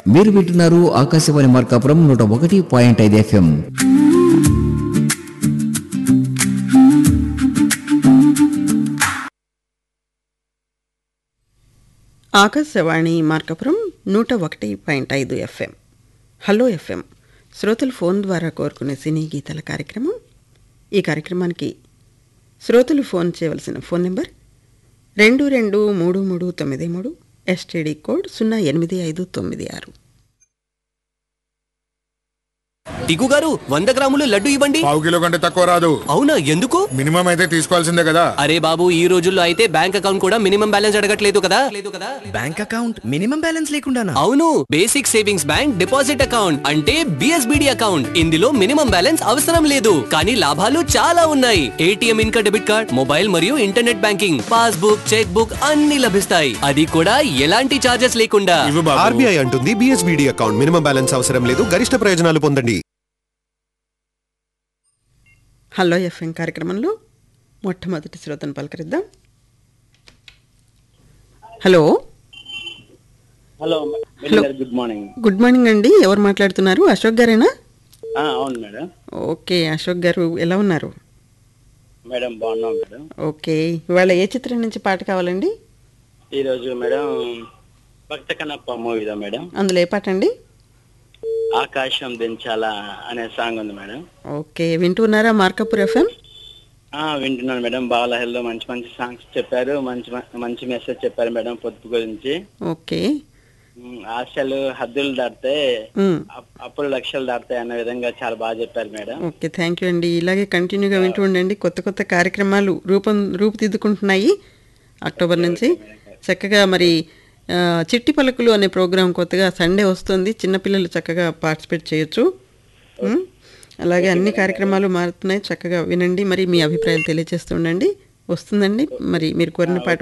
మీరు వింటున్నారు ఆకాశవాణి మార్కాపురం నూట ఒకటి పాయింట్ ఐదు ఎఫ్ఎం ఆకాశవాణి మార్కపురం నూట ఒకటి పాయింట్ ఐదు ఎఫ్ఎం హలో ఎఫ్ఎం శ్రోతలు ఫోన్ ద్వారా కోరుకునే సినీ గీతాల కార్యక్రమం ఈ కార్యక్రమానికి శ్రోతలు ఫోన్ చేయవలసిన ఫోన్ నెంబర్ రెండు రెండు మూడు మూడు తొమ్మిది మూడు ఎస్టీడీ కోడ్ సున్నా ఎనిమిది ఐదు తొమ్మిది ఆరు టికు గారు వంద గ్రాములు లడ్డు ఇవ్వండి పావు కిలో కంటే తక్కువ రాదు అవునా ఎందుకు మినిమం అయితే తీసుకోవాల్సిందే కదా అరే బాబు ఈ రోజుల్లో అయితే బ్యాంక్ అకౌంట్ కూడా మినిమం బ్యాలెన్స్ అడగట్లేదు కదా లేదు కదా బ్యాంక్ అకౌంట్ మినిమం బ్యాలెన్స్ లేకుండానా అవును basic savings bank deposit account అంటే బిఎస్బిడి అకౌంట్ ఇందులో మినిమం బ్యాలెన్స్ అవసరం లేదు కానీ లాభాలు చాలా ఉన్నాయి ఏటీఎం ఇంకా డెబిట్ కార్డ్ మొబైల్ మరియు internet banking passbook cheque book అన్ని లభిస్తాయి అది కూడా ఎలాంటి చార్జెస్ లేకుండా ఇవ్వు బాబు ఆర్బీఐ అంటుంది బిఎస్బిడి అకౌంట్ మినిమం బ్యాలెన్స్ అవసరం లేదు గరిష్ట ప్రయోజనాలు పొందండి హలో ఎఫ్ఎం కార్యక్రమంలో మొట్టమొదటి శ్రోతను పలకరిద్దాం హలో హలో మేడం గారు గుడ్ మార్నింగ్ గుడ్ మార్నింగ్ అండి ఎవరు మాట్లాడుతున్నారు అశోక్ గారేనా ఆ, అవును మేడం ఓకే అశోక్ గారు ఎలా ఉన్నారు మేడం బాగున్నాం మేడం ఓకే ఇవాళ ఏ చిత్రం నుంచి పాట కావాలండి ఈరోజు మేడం భక్త కన్నప్ప మూవీదా మేడం అందులో ఏ పాట అండి ఆకాశం దించాలా అనే సాంగ్ ఉంది మేడం ఓకే వింటున్నారా మార్కపూర్ ఎఫ్ఎం ఆ వింటున్నాను మేడం బాలహెల్లో మంచి మంచి సాంగ్స్ చెప్పారు మంచి మంచి మెసేజ్ చెప్పారు మేడం పొదుపు గురించి ఓకే ఉమ్, ఆశలు హద్దులు దాటితే ఉమ్, అప్- అప్పులు లక్షలు దాటుతాయి అన్న విధంగా చాలా బాగా చెప్పారు మేడం ఓకే థ్యాంక్ యూ అండి ఇలాగే కంటిన్యూగా వింటూ ఉండండి కొత్త కొత్త కార్యక్రమాలు రూపం రూపుదిద్దుకుంటున్నాయి అక్టోబర్ నుంచి చక్కగా మరి ఆ, చిట్టి పలుకులు అనే ప్రోగ్రాం కొత్తగా సండే వస్తుంది చిన్నపిల్లలు చక్కగా పార్టిసిపేట్ చేయొచ్చు ఉమ్, అలాగే అన్ని కార్యక్రమాలు మారుతున్నాయి చక్కగా వినండి మరి మీ అభిప్రాయాలు తెలియజేస్తూ ఉండండి వస్తుందండి మరి మీరు కోరిన పాట